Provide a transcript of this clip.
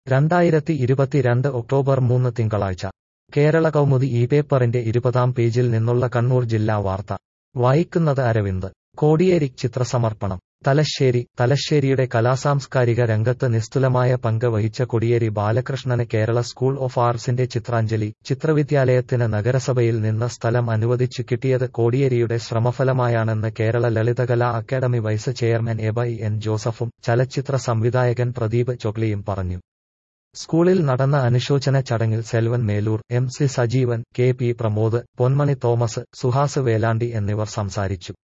രണ്ടായിരത്തി ഇരുപത്തിരണ്ട് ഒക്ടോബർ മൂന്ന് തിങ്കളാഴ്ച കേരള കൗമുദി ഈ പേപ്പറിന്റെ ഇരുപതാം പേജിൽ നിന്നുള്ള കണ്ണൂർ ജില്ലാ വാർത്ത വായിക്കുന്നത് അരവിന്ദ് കോടിയേരി ചിത്രസമർപ്പണം തലശ്ശേരി തലശ്ശേരിയുടെ കലാസാംസ്കാരിക രംഗത്ത് നിസ്തുലമായ പങ്ക് വഹിച്ച കൊടിയേരി ബാലകൃഷ്ണന് കേരള സ്കൂൾ ഓഫ് ആർട്സിന്റെ ചിത്രാഞ്ജലി ചിത്രവിദ്യാലയത്തിന് നഗരസഭയിൽ നിന്ന് സ്ഥലം അനുവദിച്ചു കിട്ടിയത് കോടിയേരിയുടെ ശ്രമഫലമായാണെന്ന് Kerala Lalithakala academy vice chairman Aby N ജോസഫും ചലച്ചിത്ര സംവിധായകൻ പ്രദീപ് ചൊക്ലിയും പറഞ്ഞു സ്കൂളിൽ നടന്ന അനുശോചന ചടങ്ങിൽ Selvan Melur M C Sajeevan K P Pramod Ponmani Thomas Suhas Velandi എന്നിവർ സംസാരിച്ചു